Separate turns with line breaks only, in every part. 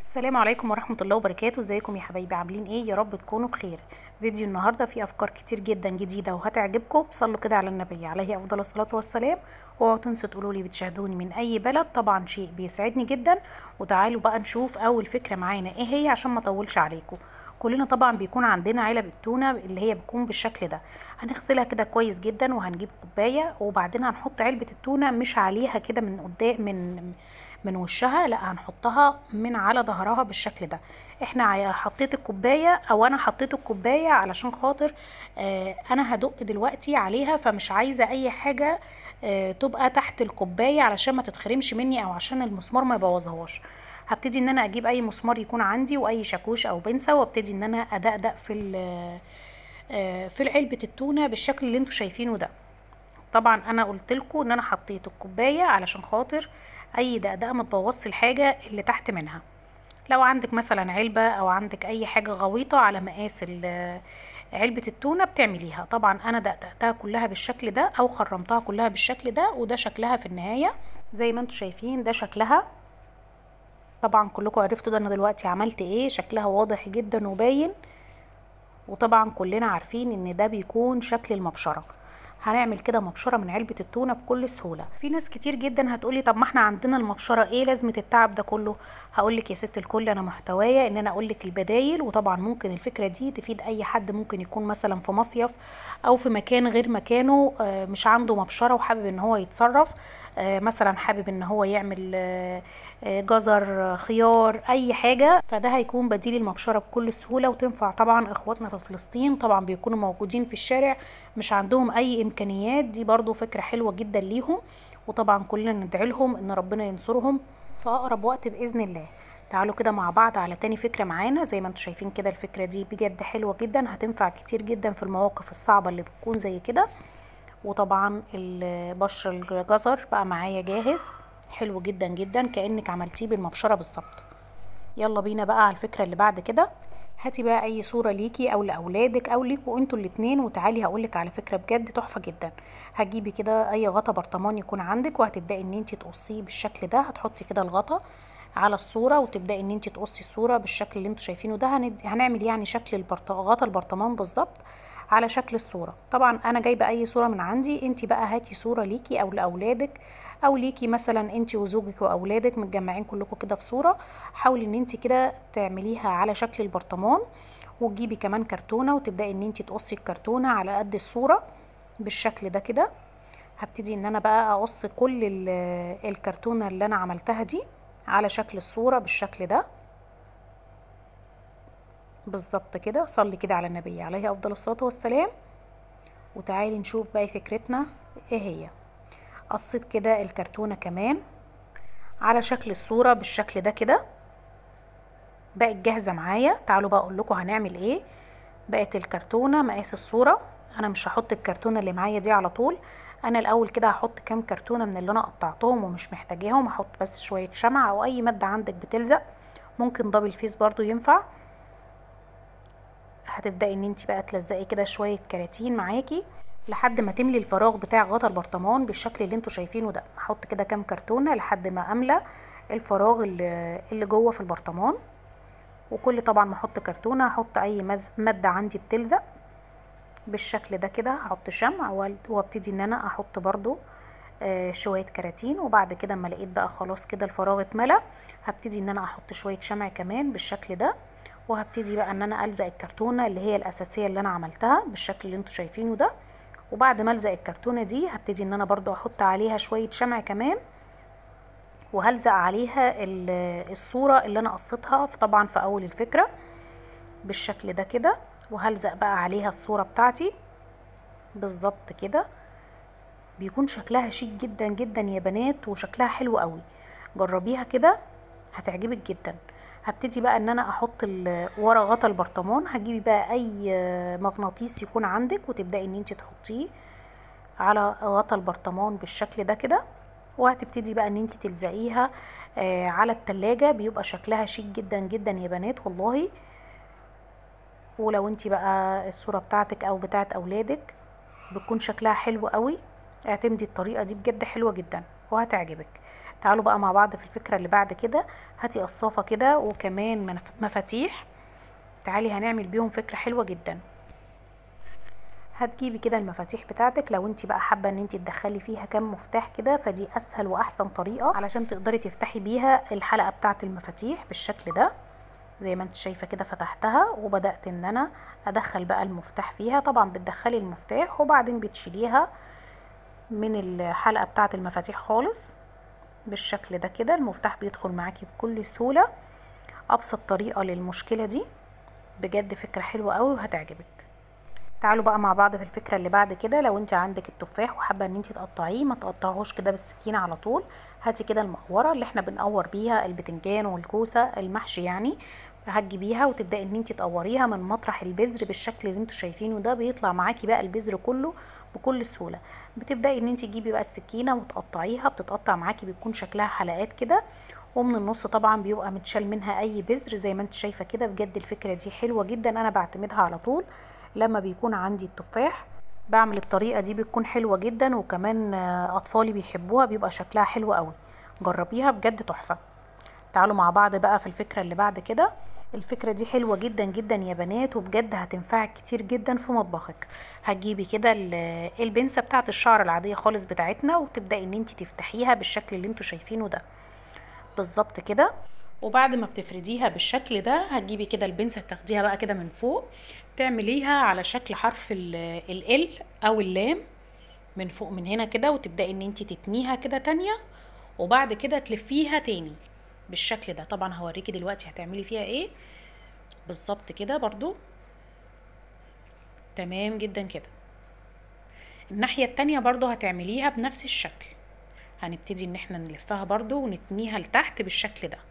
السلام عليكم ورحمة الله وبركاته ازيكم يا حبايبي عاملين ايه يا رب تكونوا بخير فيديو النهاردة فيه افكار كتير جدا جديدة وهتعجبكم صلوا كده على النبي عليه افضل الصلاة والسلام واوعوا تنسوا تقولوا لي بتشاهدوني من اي بلد طبعا شيء بيسعدني جدا وتعالوا بقى نشوف اول فكرة معانا ايه هي عشان ما اطولش عليكم كلنا طبعا بيكون عندنا علب التونة اللي هي بتكون بالشكل ده هنغسلها كده كويس جدا وهنجيب كوباية وبعدين هنحط علبة التونة مش عليها كده من قدام من من وشها لا هنحطها من على ظهرها بالشكل ده احنا حطيت الكوبايه او انا حطيت الكوبايه علشان خاطر آه انا هدق دلوقتي عليها فمش عايزه اي حاجه آه تبقى تحت الكوبايه علشان ما تتخرمش مني او عشان المسمار ما يبوظهاش هبتدي ان انا اجيب اي مسمار يكون عندي واي شاكوش او بنسه وابتدي ان انا ادقدق في آه في علبه التونه بالشكل اللي انتوا شايفينه ده طبعا انا قلت لكم ان انا حطيت الكوبايه علشان خاطر اي دقدقه ما تبوظش الحاجه اللي تحت منها لو عندك مثلا علبه او عندك اي حاجه غويطه على مقاس علبه التونه بتعمليها طبعا انا دقدقتها كلها بالشكل ده او خرمتها كلها بالشكل ده وده شكلها في النهايه زي ما انتم شايفين ده شكلها طبعا كلكم عرفتوا ده انا دلوقتي عملت ايه شكلها واضح جدا وباين وطبعا كلنا عارفين ان ده بيكون شكل المبشره هنعمل كده مبشره من علبه التونه بكل سهوله في ناس كتير جدا هتقولي طب ما احنا عندنا المبشره ايه لازمه التعب ده كله هقول لك يا ست الكل انا محتوايا ان انا اقول لك البدايل وطبعا ممكن الفكره دي تفيد اي حد ممكن يكون مثلا في مصيف او في مكان غير مكانه مش عنده مبشره وحابب ان هو يتصرف مثلا حابب ان هو يعمل جزر خيار اي حاجه فده هيكون بديل المبشره بكل سهوله وتنفع طبعا اخواتنا في فلسطين طبعا بيكونوا موجودين في الشارع مش عندهم اي امكانيات دي برضو فكره حلوه جدا ليهم وطبعا كلنا ندعي لهم ان ربنا ينصرهم في اقرب وقت باذن الله تعالوا كده مع بعض على تاني فكره معانا زي ما انتم شايفين كده الفكره دي بجد حلوه جدا هتنفع كتير جدا في المواقف الصعبه اللي بتكون زي كده وطبعا بشر الجزر بقى معايا جاهز حلو جدا جدا كانك عملتيه بالمبشره بالظبط يلا بينا بقى على الفكره اللي بعد كده هاتي بقى اي صوره ليكي او لاولادك او ليكوا انتوا الاتنين وتعالي هقولك على فكره بجد تحفه جدا هتجيبي كده اي غطا برطمان يكون عندك وهتبداي ان انت تقصيه بالشكل ده هتحطي كده الغطا على الصوره وتبداي ان انت تقصي الصوره بالشكل اللي انتوا شايفينه ده هندي هنعمل يعني شكل البرط... غطا البرطمان بالظبط على شكل الصوره طبعا انا جايبه اي صوره من عندي انت بقى هاتي صوره ليكي او لاولادك او ليكي مثلا انت وزوجك واولادك متجمعين كلكم كده في صوره حاولي ان انت كده تعمليها على شكل البرطمان وتجيبي كمان كرتونه وتبداي ان انت تقصي الكرتونه على قد الصوره بالشكل ده كده هبتدي ان انا بقى اقص كل الكرتونه اللي انا عملتها دي على شكل الصوره بالشكل ده بالظبط كده صلي كده على النبي عليه افضل الصلاه والسلام وتعالي نشوف باقي فكرتنا ايه هي قصيت كده الكرتونه كمان على شكل الصوره بالشكل ده كده بقت جاهزه معايا تعالوا بقى اقول لكم هنعمل ايه بقت الكرتونه مقاس الصوره انا مش هحط الكرتونه اللي معايا دي على طول انا الاول كده هحط كام كرتونه من اللي انا قطعتهم ومش محتاجاهم هحط بس شويه شمع او اي ماده عندك بتلزق ممكن دبل فيس برضو ينفع هتبداي ان انت بقى تلزقي كده شويه كراتين معاكي لحد ما تملي الفراغ بتاع غطا البرطمان بالشكل اللي انتوا شايفينه ده هحط كده كام كرتونه لحد ما املى الفراغ اللي, اللي جوه في البرطمان وكل طبعا ما احط كرتونه هحط اي ماده عندي بتلزق بالشكل ده كده هحط شمع وابتدي ان انا احط برضو آه شويه كراتين وبعد كده اما لقيت بقى خلاص كده الفراغ اتملى هبتدي ان انا احط شويه شمع كمان بالشكل ده وهبتدي بقى ان انا الزق الكرتونه اللي هي الاساسيه اللي انا عملتها بالشكل اللي انتوا شايفينه ده وبعد ما الزق الكرتونه دي هبتدي ان انا برضو احط عليها شويه شمع كمان وهلزق عليها الصوره اللي انا قصيتها طبعا في اول الفكره بالشكل ده كده وهلزق بقى عليها الصوره بتاعتي بالظبط كده بيكون شكلها شيك جدا جدا يا بنات وشكلها حلو قوي جربيها كده هتعجبك جدا هبتدي بقى ان انا احط ورا غطا البرطمان هتجيبي بقى اي مغناطيس يكون عندك وتبداي ان انت تحطيه على غطا البرطمان بالشكل ده كده وهتبتدي بقى ان انت تلزقيها على التلاجة بيبقى شكلها شيك جدا جدا يا بنات والله ولو انت بقى الصورة بتاعتك او بتاعت اولادك بتكون شكلها حلو قوي اعتمدي الطريقة دي بجد حلوة جدا وهتعجبك تعالوا بقى مع بعض في الفكرة اللي بعد كده هاتي قصافة كده وكمان منف- مفاتيح تعالي هنعمل بيهم فكرة حلوة جدا هتجيبي كده المفاتيح بتاعتك لو انت بقى حابه ان انت تدخلي فيها كام مفتاح كده فدي اسهل واحسن طريقه علشان تقدري تفتحي بيها الحلقه بتاعه المفاتيح بالشكل ده زي ما انت شايفه كده فتحتها وبدات ان انا ادخل بقى المفتاح فيها طبعا بتدخلي المفتاح وبعدين بتشيليها من الحلقه بتاعه المفاتيح خالص بالشكل ده كده المفتاح بيدخل معاكي بكل سهوله ابسط طريقه للمشكله دي بجد فكره حلوه قوي وهتعجبك تعالوا بقى مع بعض في الفكره اللي بعد كده لو انت عندك التفاح وحابه ان انت تقطعيه ما تقطعهوش كده بالسكينه على طول هاتي كده المقوره اللي احنا بنقور بيها البتنجان والكوسه المحشي يعني هتجيبيها وتبداي ان انت تقوريها من مطرح البذر بالشكل اللي انتوا شايفينه ده بيطلع معاكي بقى البذر كله بكل سهوله بتبداي ان انت تجيبي بقى السكينه وتقطعيها بتتقطع معاكي بيكون شكلها حلقات كده ومن النص طبعا بيبقى متشال منها اي بذر زي ما انت شايفه كده بجد الفكره دي حلوه جدا انا بعتمدها على طول لما بيكون عندي التفاح بعمل الطريقه دي بتكون حلوه جدا وكمان آه، اطفالي بيحبوها بيبقى شكلها حلو قوي جربيها بجد تحفه تعالوا مع بعض بقى في الفكره اللي بعد كده الفكرة دي حلوة جدا جدا يا بنات وبجد هتنفعك كتير جدا في مطبخك هتجيبي كده ال- البنسة بتاعت الشعر العادية خالص بتاعتنا وتبدأي ان انت تفتحيها بالشكل اللي انتوا شايفينه ده بالظبط كده وبعد ما بتفرديها بالشكل ده هتجيبي كده البنسة تاخديها بقى كده من فوق تعمليها على شكل حرف ال ال او اللام من فوق من هنا كده وتبدأي ان انت تتنيها كده تانية وبعد كده تلفيها تاني بالشكل ده طبعا هوريكي دلوقتي هتعملي فيها ايه بالظبط كده برضو تمام جدا كده الناحية التانية برضو هتعمليها بنفس الشكل هنبتدي ان احنا نلفها برضو ونتنيها لتحت بالشكل ده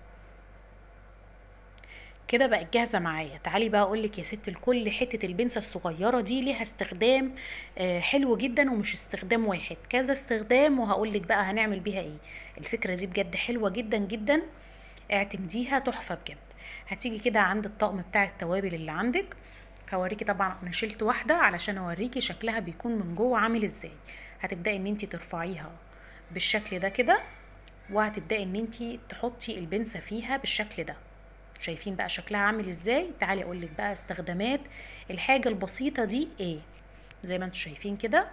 كده بقت جاهزة معايا تعالي بقى اقولك يا ست الكل حتة البنسة الصغيرة دي ليها استخدام آه، حلو جدا ومش استخدام واحد كذا استخدام وهقولك بقى هنعمل بيها ايه الفكرة دي بجد حلوة جدا جدا اعتمديها تحفة بجد هتيجي كده عند الطقم بتاع التوابل اللي عندك هوريكي طبعا انا شلت واحدة علشان اوريكي شكلها بيكون من جوه عامل ازاي هتبدأي ان انتي ترفعيها بالشكل ده كده وهتبدأي ان انتي تحطي البنسة فيها بالشكل ده شايفين بقى شكلها عامل ازاي تعالي اقولك بقى استخدامات الحاجة البسيطة دي ايه زي ما انتوا شايفين كده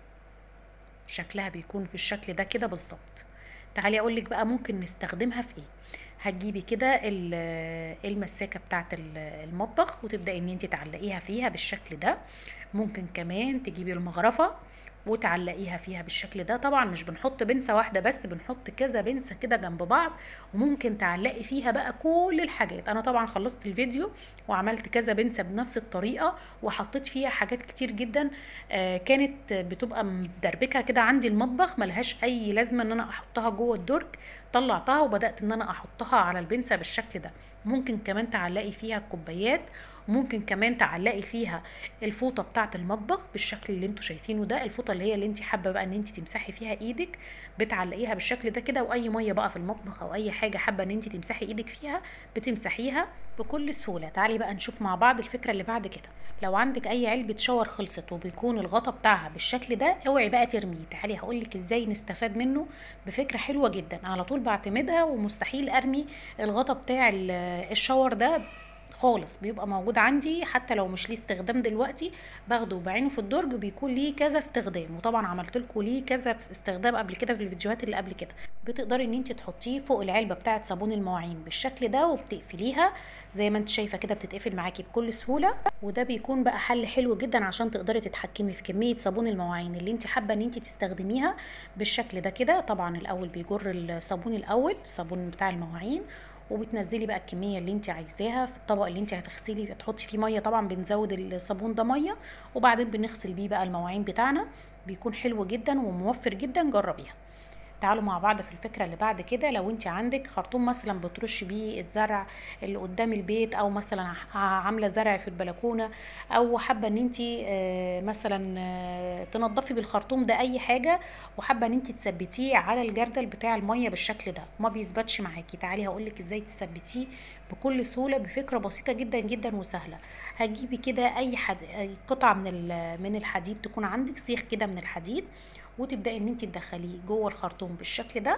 شكلها بيكون بالشكل ده كده بالظبط تعالي اقولك بقى ممكن نستخدمها في ايه هتجيبي كده ال- المساكة بتاعت ال- المطبخ وتبدأي ان انت تعلقيها فيها بالشكل ده ممكن كمان تجيبي المغرفة وتعلقيها فيها بالشكل ده طبعا مش بنحط بنسة واحدة بس بنحط كذا بنسة كده جنب بعض وممكن تعلقي فيها بقى كل الحاجات انا طبعا خلصت الفيديو وعملت كذا بنسة بنفس الطريقة وحطيت فيها حاجات كتير جدا آه، كانت بتبقى مدربكة كده عندي المطبخ ملهاش اي لازمة ان انا احطها جوه الدرج طلعتها وبدأت ان انا احطها على البنسة بالشكل ده ممكن كمان تعلقي فيها الكوبايات ممكن كمان تعلقي فيها الفوطه بتاعه المطبخ بالشكل اللي انتوا شايفينه ده الفوطه اللي هي اللي انت حابه بقى ان انت تمسحي فيها ايدك بتعلقيها بالشكل ده كده واي ميه بقى في المطبخ او اي حاجه حابه ان انت تمسحي ايدك فيها بتمسحيها بكل سهوله تعالي بقى نشوف مع بعض الفكره اللي بعد كده لو عندك اي علبه شاور خلصت وبيكون الغطا بتاعها بالشكل ده اوعي بقى ترميه تعالي هقولك ازاي نستفاد منه بفكره حلوه جدا على طول بعتمدها ومستحيل ارمي الغطا بتاع ال- الشاور ده خالص بيبقى موجود عندي حتى لو مش ليه استخدام دلوقتي باخده وبعينه في الدرج بيكون ليه كذا استخدام وطبعا عملت لكم ليه كذا استخدام قبل كده في الفيديوهات اللي قبل كده بتقدري ان انت تحطيه فوق العلبه بتاعه صابون المواعين بالشكل ده وبتقفليها زي ما انت شايفه كده بتتقفل معاكي بكل سهوله وده بيكون بقى حل حلو جدا عشان تقدري تتحكمي في كميه صابون المواعين اللي انت حابه ان انت تستخدميها بالشكل ده كده طبعا الاول بيجر الصابون الاول الصابون بتاع المواعين وبتنزلي بقى الكميه اللي انت عايزاها في الطبق اللي انت هتغسلي تحطي فيه ميه طبعا بنزود الصابون ده ميه وبعدين بنغسل بيه بقى المواعين بتاعنا بيكون حلو جدا وموفر جدا جربيها تعالوا مع بعض في الفكرة اللي بعد كده لو انت عندك خرطوم مثلا بترش بيه الزرع اللي قدام البيت او مثلا ع- عاملة زرع في البلكونة او حابة ان انت آه، مثلا آه، تنضفي بالخرطوم ده اي حاجة وحابة ان انت تثبتيه على الجردل بتاع المية بالشكل ده ما بيثبتش معاكي تعالي هقولك ازاي تثبتيه بكل سهولة بفكرة بسيطة جدا جدا وسهلة هتجيبي كده اي حد أي قطعة من ال- من الحديد تكون عندك سيخ كده من الحديد وتبداي ان انت تدخليه جوه الخرطوم بالشكل ده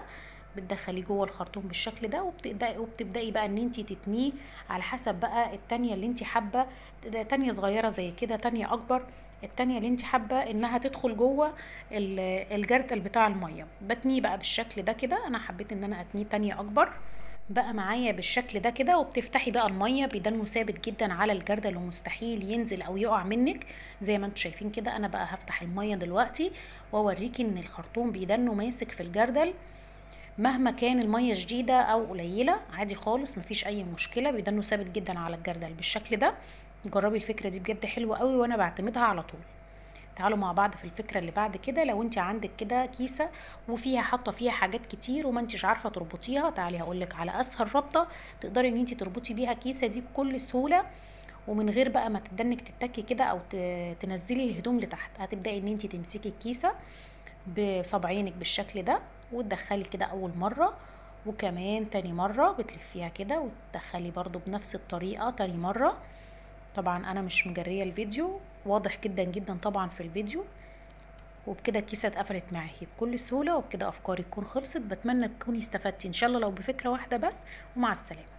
بتدخليه جوه الخرطوم بالشكل ده وبتبداي وبتبداي بقى ان انت تتنيه على حسب بقى التانية اللي انت حابه تانية صغيره زي كده تانية اكبر التانية اللي انت حابه انها تدخل جوه الجردل بتاع الميه بتنيه بقى بالشكل ده كده انا حبيت ان انا اتنيه تانية اكبر بقى معايا بالشكل ده كده وبتفتحي بقى الميه بيدنه ثابت جدا على الجردل ومستحيل ينزل او يقع منك زي ما انتم شايفين كده انا بقى هفتح الميه دلوقتي واوريكي ان الخرطوم بيدنه ماسك في الجردل مهما كان الميه شديده او قليله عادي خالص مفيش اي مشكله بيدنه ثابت جدا على الجردل بالشكل ده جربي الفكره دي بجد حلوه قوي وانا بعتمدها على طول تعالوا مع بعض في الفكره اللي بعد كده لو انت عندك كده كيسه وفيها حاطه فيها حاجات كتير وما انتش عارفه تربطيها تعالي هقول لك على اسهل ربطه تقدري ان انت تربطي بيها الكيسه دي بكل سهوله ومن غير بقى ما تدنك تتكي كده او تنزلي الهدوم لتحت هتبداي ان انت تمسكي الكيسه بصبعينك بالشكل ده وتدخلي كده اول مره وكمان تاني مره بتلفيها كده وتدخلي برضو بنفس الطريقه تاني مره طبعا انا مش مجريه الفيديو واضح جدا جدا طبعا في الفيديو وبكده الكيسه اتقفلت معاكي بكل سهوله وبكده افكاري تكون خلصت بتمنى تكوني استفدتي ان شاء الله لو بفكره واحده بس ومع السلامه